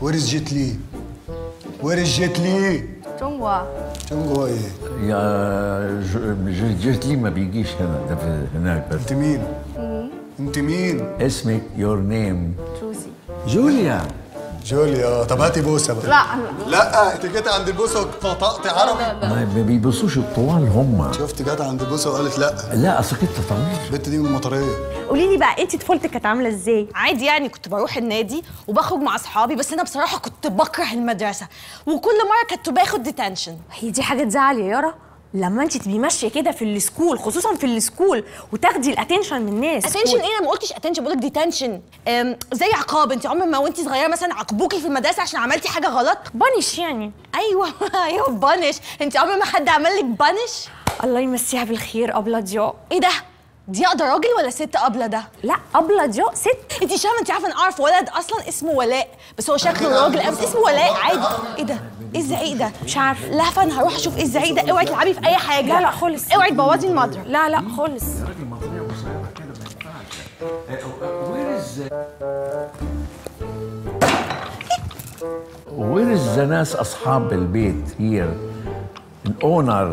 وير از جيت لي وير از جيت لي 中国 جنجو ايه يا ج- جيت لي ما بيجيش هنا ده في هناك بس انت مين انت مين اسمك يور نيم 朱熹 جوليا جوليا طب هاتي بوسه بقى لا لا لا انت جيت عند البوسه واتنطقتي عربي ما ما بيبصوش الطوال هم شفت جت عند البوسه وقالت لا لا اصل كنت طويل البت دي من المطريه قولي لي بقى انت طفولتك كانت عامله ازاي عادي يعني كنت بروح النادي وبخرج مع اصحابي بس انا بصراحه كنت بكره المدرسه وكل مره كنت باخد ديتنشن هي دي حاجه تزعل يا يارا لما انت تبقي ماشيه كده في السكول خصوصا في السكول وتاخدي الاتنشن من الناس اتنشن ايه انا ما قلتش اتنشن بقول لك ديتنشن زي عقاب انت عمر ما وانت صغيره مثلا عاقبوكي في المدرسه عشان عملتي حاجه غلط بانش يعني ايوه ايوه بانش انت عمر ما حد عمل لك بانش الله يمسيها بالخير ابله ضياء ايه ده دي اقدر راجل ولا ست ابله ده لا ابله ضياء ست انت شايفه انت عارفه انا اعرف ولد اصلا اسمه ولاء بس هو شكله راجل قوي بس اسمه ولاء عادي ايه ده ايه الزعيق ده مش عارفه لا فانا هروح اشوف ايه الزعيق ده اوعي تلعبي في اي حاجه لا لا خالص اوعي تبوظي المضرب لا لا خالص وير از ناس اصحاب البيت هير الاونر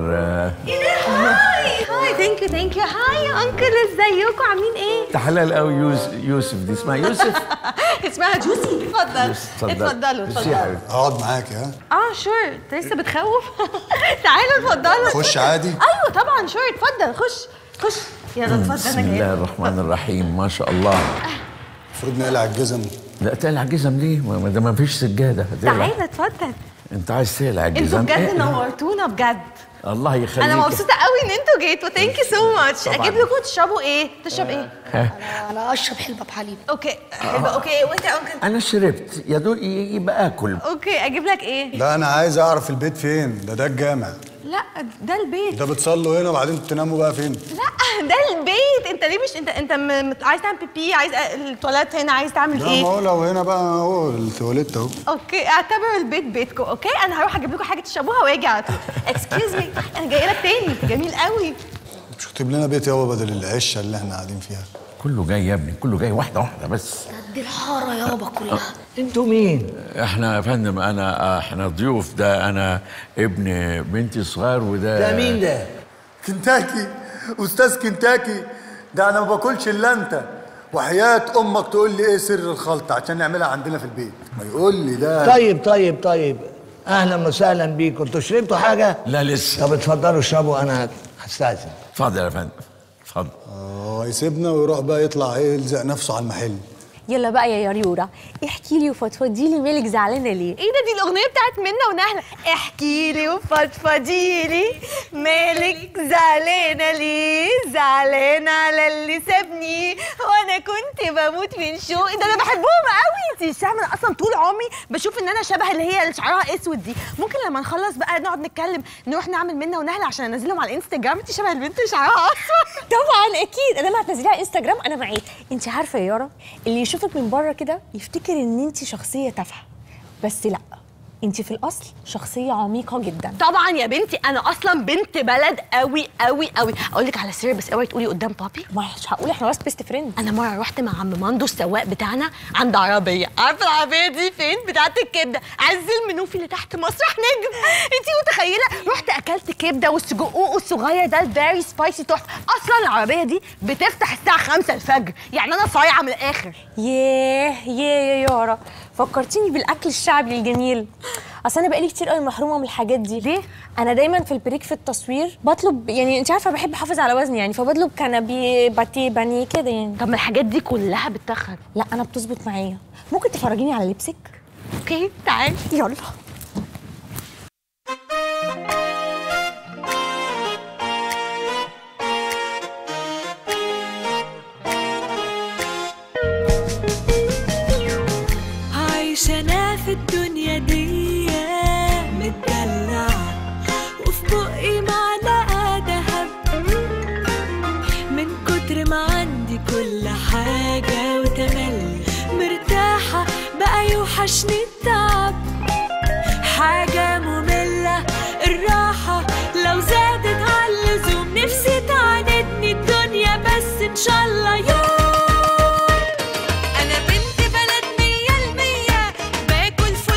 هاي هاي ثانك يو ثانك يو هاي يا انكل ازيكم عاملين ايه حلال قوي يوسف يوسف دي اسمها يوسف اسمها جوسي اتفضل اتفضل. اتفضلوا ميرسي يا اتفضلوا حبيبتي. اقعد معاكي ها اه شور انت لسه بتخوف تعالوا اتفضلوا خش عادي ايوه طبعا شور اتفضل خش خش يلا اتفضل بسم انا الله جايه الرحمن الرحيم ما شاء الله المفروض نقلع الجزم لا تقلع جزم ليه؟ ما ده ما فيش سجاده هتقلع. تعالى اتفضل انت عايز تقلع الجزم انتوا بجد إيه؟ نورتونا بجد الله يخليك انا مبسوطه قوي ان انتوا جيتوا ثانك يو سو ماتش طبعاً. اجيب لكم تشربوا ايه تشرب ايه انا اشرب حلبة بحليب اوكي حلو اوكي وانت يا انكل انا شربت يا دول يبقى اكل اوكي اجيب لك ايه لا انا عايز اعرف البيت فين ده ده الجامع لا ده البيت ده بتصلوا هنا وبعدين تناموا بقى فين لا ده البيت انت ليه مش انت انت م... م- عايز تعمل بيبي عايز التواليت هنا عايز تعمل لا ما ايه هو لو هنا بقى هو التواليت اهو اوكي اعتبر البيت بيتكم اوكي انا هروح اجيب لكم حاجه تشربوها واجي على طول اكسكيوز مي انا جايه لك تاني جميل قوي مش تكتب لنا بيت يابا بدل العشه اللي احنا قاعدين فيها كله جاي يا ابني كله جاي واحده واحده بس دي الحارة يابا كلها انتوا مين؟ احنا يا فندم انا احنا ضيوف ده انا ابن بنتي الصغير وده ده مين ده؟ كنتاكي استاذ كنتاكي ده انا ما باكلش الا انت وحياة امك تقول لي ايه سر الخلطه عشان نعملها عندنا في البيت ما يقول لي ده طيب طيب طيب اهلا وسهلا بيكم انتوا شربتوا حاجه؟ لا لسه طب اتفضلوا اشربوا انا هستاذن اتفضل يا فندم اتفضل اه يسيبنا ويروح بقى يطلع ايه يلزق نفسه على المحل يلا بقى يا ياريورا احكي لي وفضفضي لي مالك زعلانه ليه ايه ده دي الاغنيه بتاعت منا ونهله احكي لي وفضفضي لي مالك زعلانه ليه زعلانه على اللي سابني وانا كنت بموت من شوق ده انا بحبهم قوي انت مش فاهمه انا اصلا طول عمري بشوف ان انا شبه اللي هي اللي شعرها اسود دي ممكن لما نخلص بقى نقعد نتكلم نروح نعمل منا ونهله عشان انزلهم على الانستجرام انت شبه البنت اللي شعرها اصفر طبعا اكيد انا ما هتنزليها على انستجرام انا معاكي انت عارفه يا يارا اللي يشوفك من بره كده يفتكر ان انت شخصيه تافهه بس لا انت في الاصل شخصيه عميقه جدا طبعا يا بنتي انا اصلا بنت بلد قوي قوي قوي اقول لك على سر بس اوعي تقولي قدام بابي مش هقول احنا بس بيست فريند انا مره رحت مع عم ماندو السواق بتاعنا عند عربيه عارفه العربيه دي فين بتاعه الكبده عز المنوفي اللي تحت مسرح نجم انت متخيله رحت اكلت كبده والسجقوق الصغير ده الفيري سبايسي تحفه اصلا العربيه دي بتفتح الساعه 5 الفجر يعني انا صايعه من الاخر ياه ياه يا يارا فكرتيني بالاكل الشعبي الجميل اصل انا بقالي كتير قوي محرومه من الحاجات دي ليه انا دايما في البريك في التصوير بطلب يعني انت عارفه بحب احافظ على وزني يعني فبطلب كنبي باتيه بانيه كده يعني طب ما الحاجات دي كلها بتخن لا انا بتظبط معايا ممكن تفرجيني على لبسك اوكي تعالي يلا عايشة أنا في الدنيا دي متدلعة وفي بقي معلقة دهب من كتر ما عندي كل حاجة وتملي مرتاحة بقى يوحشني التعب حاجة مملة الراحة لو زادت على اللزوم نفسي تعاندني الدنيا بس إن شاء الله يوم أنا بنت بلد مية المية باكل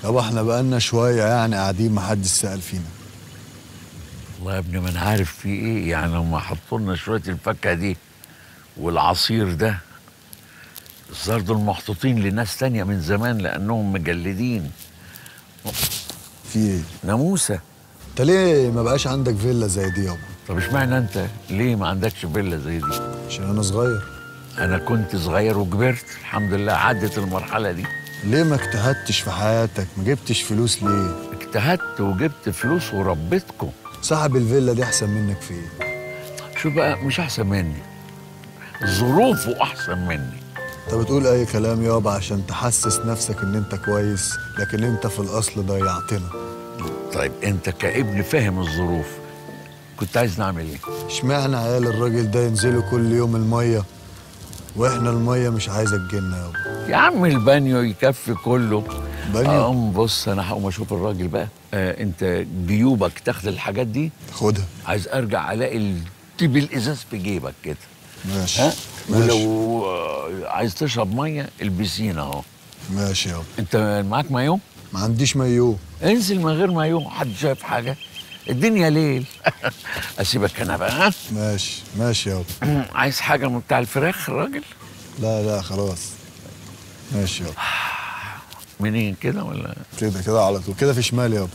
يابا احنا بقالنا شويه يعني قاعدين محدش سأل فينا والله يا ابني ما انا عارف في ايه يعني لما حطوا لنا شويه الفاكهه دي والعصير ده الظاهر دول محطوطين لناس تانية من زمان لانهم مجلدين في ايه ناموسه انت ليه ما بقاش عندك فيلا زي دي يابا طب اشمعنى انت ليه ما عندكش فيلا زي دي عشان انا صغير انا كنت صغير وكبرت الحمد لله عدت المرحله دي ليه ما اجتهدتش في حياتك ما جبتش فلوس ليه اجتهدت وجبت فلوس وربيتكم صاحب الفيلا دي احسن منك في ايه شو بقى مش احسن مني ظروفه احسن مني انت بتقول اي كلام يابا عشان تحسس نفسك ان انت كويس لكن انت في الاصل ضيعتنا طيب انت كابن فاهم الظروف كنت عايز نعمل ايه اشمعنى عيال الراجل ده ينزلوا كل يوم الميه واحنا الميه مش عايزه تجيلنا يابا يا عم البانيو يكفي كله بانيو؟ اقوم بص انا هقوم اشوف الراجل بقى آه انت جيوبك تاخد الحاجات دي خدها عايز ارجع الاقي التيب الازاز في جيبك كده ماشي ها ماشي ولو آه، عايز تشرب ميه البسين اهو ماشي يابا انت معاك مايو ما عنديش مايو انزل من غير مايو حد شايف حاجه الدنيا ليل اسيبك انا بقى ها ماشي ماشي يابا عايز حاجه من بتاع الفراخ راجل لا لا خلاص ماشي يابا منين كده ولا كده كده على طول كده في شمال يابا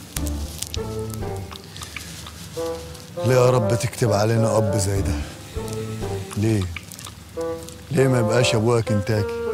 ليه يا رب تكتب علينا اب زي ده ليه ليه ما يبقاش ابويا كنتاكي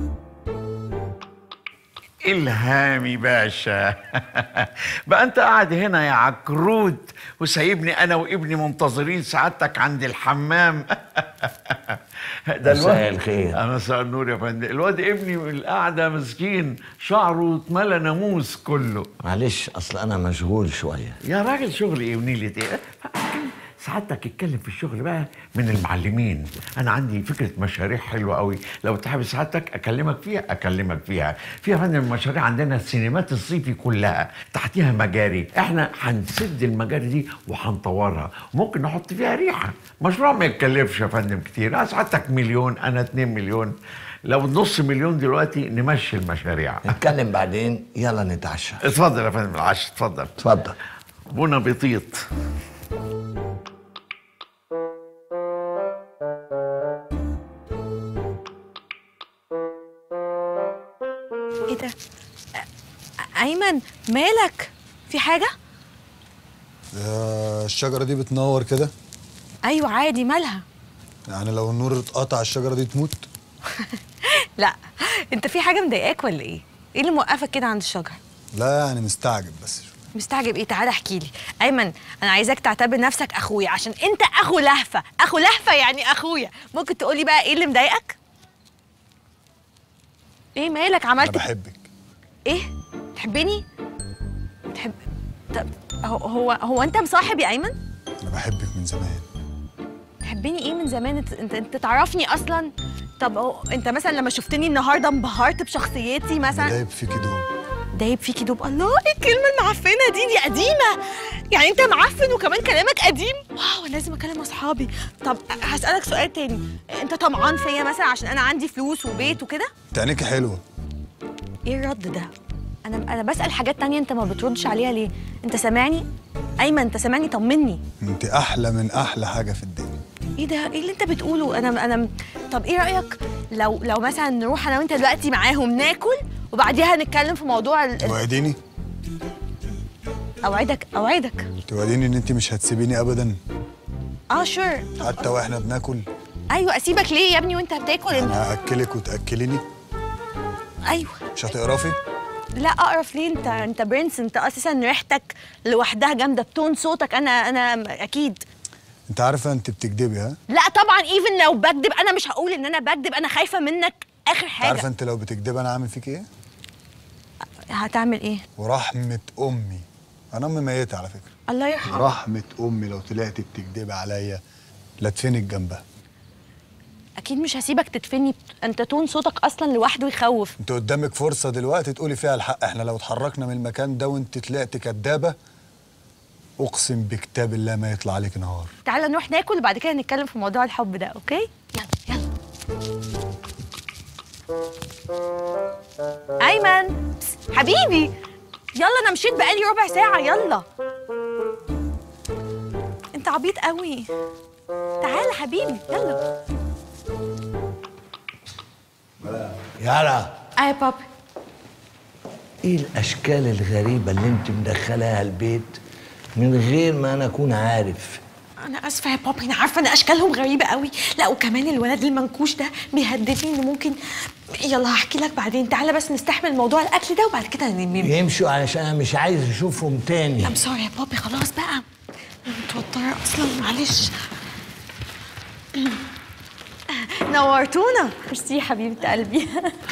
الهامي باشا بقى انت قاعد هنا يا عكرود وسايبني انا وابني منتظرين سعادتك عند الحمام ده مساء الخير. آه، مساء النور يا فندم الواد ابني من القعده مسكين شعره اتملى ناموس كله معلش اصل انا مشغول شويه يا راجل شغل ايه ونيلة ايه سعادتك اتكلم في الشغل بقى من المعلمين انا عندي فكره مشاريع حلوه قوي لو تحب سعادتك اكلمك فيها اكلمك فيها في يا فندم مشاريع عندنا السينمات الصيفي كلها تحتيها مجاري احنا هنسد المجاري دي وهنطورها ممكن نحط فيها ريحه مشروع ما يتكلفش يا فندم كتير آه، سعادتك مليون انا اتنين مليون لو نص مليون دلوقتي نمشي المشاريع نتكلم بعدين يلا نتعشى اتفضل يا فندم العشاء اتفضل اتفضل بونا بيطيط ايه ده أ- ايمن مالك في حاجه يا الشجره دي بتنور كده ايوه عادي مالها يعني لو النور اتقطع الشجره دي تموت لا انت في حاجه مضايقاك ولا ايه ايه اللي موقفك كده عند الشجره لا يعني مستعجب بس مستعجب ايه تعالى احكي لي ايمن انا عايزاك تعتبر نفسك اخويا عشان انت اخو لهفه اخو لهفه يعني اخويا ممكن تقولي بقى ايه اللي مضايقك ايه مالك انا عملت بحبك ايه تحبني تحب طب هو هو هو انت مصاحب يا ايمن انا بحبك من زمان تحبني ايه من زمان انت انت, انت تعرفني اصلا طب هو انت مثلا لما شفتني النهارده انبهرت بشخصيتي انا مثلا دايب فيكي دوب دايب فيكي دوب الله ايه الكلمه المعفنه دي دي قديمه يعني انت معفن وكمان كلامك قديم واو أنا لازم اكلم اصحابي طب هسالك سؤال تاني انت طمعان فيا مثلا عشان انا عندي فلوس وبيت وكده انت عينيكي حلوه ايه الرد ده انا انا بسال حاجات تانية انت ما بتردش عليها ليه انت سامعني ايمن انت سامعني طمني انت احلى من احلى حاجه في الدنيا ايه ده ايه اللي انت بتقوله انا انا طب ايه رايك لو لو مثلا نروح انا وانت دلوقتي معاهم ناكل وبعديها نتكلم في موضوع ال... ال- توعديني اوعدك اوعدك توعديني ان انت مش هتسيبيني ابدا اه شور حتى واحنا بناكل ايوه اسيبك ليه يا ابني وانت بتاكل انت انا هاكلك وتاكليني ايوه مش هتقرفي لا اقرف ليه انت انت برنس انت اساسا ريحتك لوحدها جامده بتون صوتك انا انا اكيد انت عارفه انت بتكدبي ها لا طبعا ايفن لو بكذب انا مش هقول ان انا بكذب انا خايفه منك اخر انت عارفه حاجه انت لو بتكدبي انا عامل فيك ايه هتعمل ايه ورحمه امي انا امي ميته على فكره الله يرحمه رحمه امي لو طلعتي بتكدبي عليا لا ادفنك جنبها اكيد مش هسيبك تدفني انت تون صوتك اصلا لوحده يخوف انت قدامك فرصه دلوقتي تقولي فيها الحق احنا لو اتحركنا من المكان ده وانت طلعت كدابه اقسم بكتاب الله ما يطلع عليك نهار تعالى نروح ناكل وبعد كده نتكلم في موضوع الحب ده اوكي يلا يلا ايمن بس، حبيبي يلا انا مشيت بقالي ربع ساعه يلا انت عبيط قوي تعال حبيبي يلا يلا اه يا بابي ايه الاشكال الغريبه اللي انت مدخلاها البيت من غير ما انا اكون عارف انا اسفه يا بابي انا عارفه ان اشكالهم غريبه قوي لا وكمان الولد المنكوش ده بيهددني انه ممكن يلا هحكي لك بعدين تعالى بس نستحمل موضوع الاكل ده وبعد كده ننام يمشوا علشان انا مش عايز اشوفهم تاني ام سوري يا بابي خلاص بقى أنا متوتره اصلا معلش نورتونا ميرسي حبيبه قلبي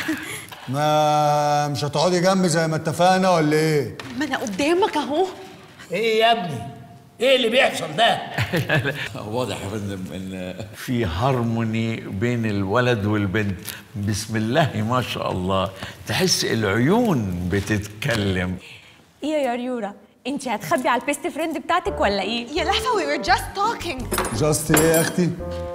ما مش هتقعدي جنبي زي ما اتفقنا ولا ايه ما انا قدامك اهو ايه يا ابني ايه اللي بيحصل ده واضح يا فندم ان في هارموني بين الولد والبنت بسم الله ما شاء الله تحس العيون بتتكلم ايه يا ريورا انت هتخبي على البيست فريند بتاعتك ولا ايه يا لهفه we were just talking جاست ايه يا اختي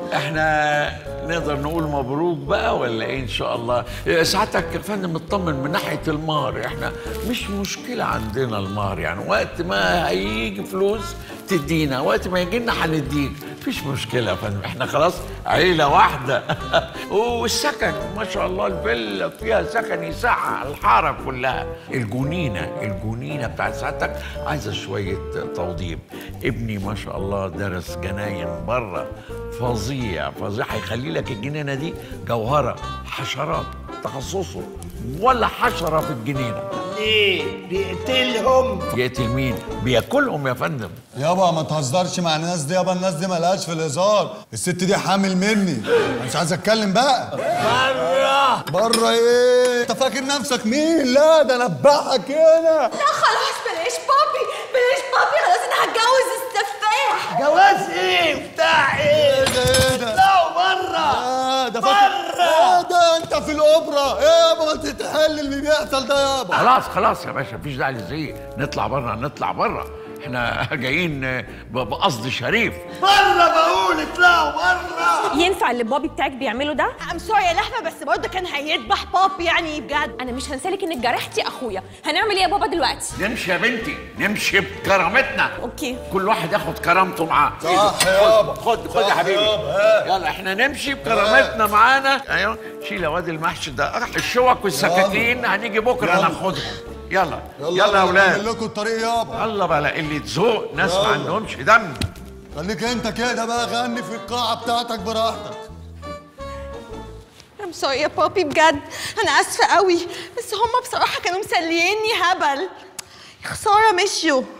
احنا نقدر نقول مبروك بقى ولا ايه ان شاء الله إيه، ساعتك يا فندم اطمن من ناحيه المهر احنا مش مشكله عندنا المهر يعني وقت ما هيجي فلوس تدينا وقت ما يجي لنا هنديك مفيش مشكله يا فندم احنا خلاص عيله واحده والسكن ما شاء الله الفيلا فيها سكن يسع الحاره كلها الجنينه الجنينه بتاعت سعادتك عايزه شويه توضيب ابني ما شاء الله درس جناين بره فظيع فظيع هيخلي لك الجنينه دي جوهره حشرات تخصصه ولا حشره في الجنينه ليه بيقتلهم يقتل مين بياكلهم يا فندم يابا ما تهزرش مع الناس دي يابا الناس دي ملهاش في الهزار الست دي حامل مني أنا مش عايز اتكلم بقى بره بره ايه انت فاكر نفسك مين لا ده انا ابعك هنا لا خلاص بلاش بابي بلاش بابي خلاص انا هتجوز السفاح جواز ايه بتاع ايه ايه ده ايه ده لا بره آه ده فاكر ايه ده انت في الاوبرا ايه يابا ما تتحل اللي بيحصل ده يابا خلاص خلاص يا باشا مفيش داعي للزعيق نطلع بره نطلع بره احنا جايين ب- بقصد شريف بره بقول اطلعوا بره ينفع اللي بابي بتاعك بيعمله ده ام سوري يا لهفه بس برضه كان هيذبح بابي يعني بجد انا مش هنسالك انك جرحتي اخويا هنعمل ايه يا بابا دلوقتي نمشي يا بنتي نمشي بكرامتنا اوكي كل واحد ياخد كرامته معاه صح يابا خد خد يا صح حبيبي يابا. يلا احنا نمشي بكرامتنا معانا ايوه شيل يا واد المحشي ده الشوك والسكاكين هنيجي بكره يلا. ناخدهم يلا يلا يا اولاد نعمل لكم الطريق يابا يلا بقى اللي تزوق ناس ما يلا. عندهمش دم خليك انت كده بقى غني في القاعه بتاعتك براحتك ام سوري يا بابي بجد انا اسفه قوي بس هما بصراحه كانوا مسليني هبل يا خساره مشيوا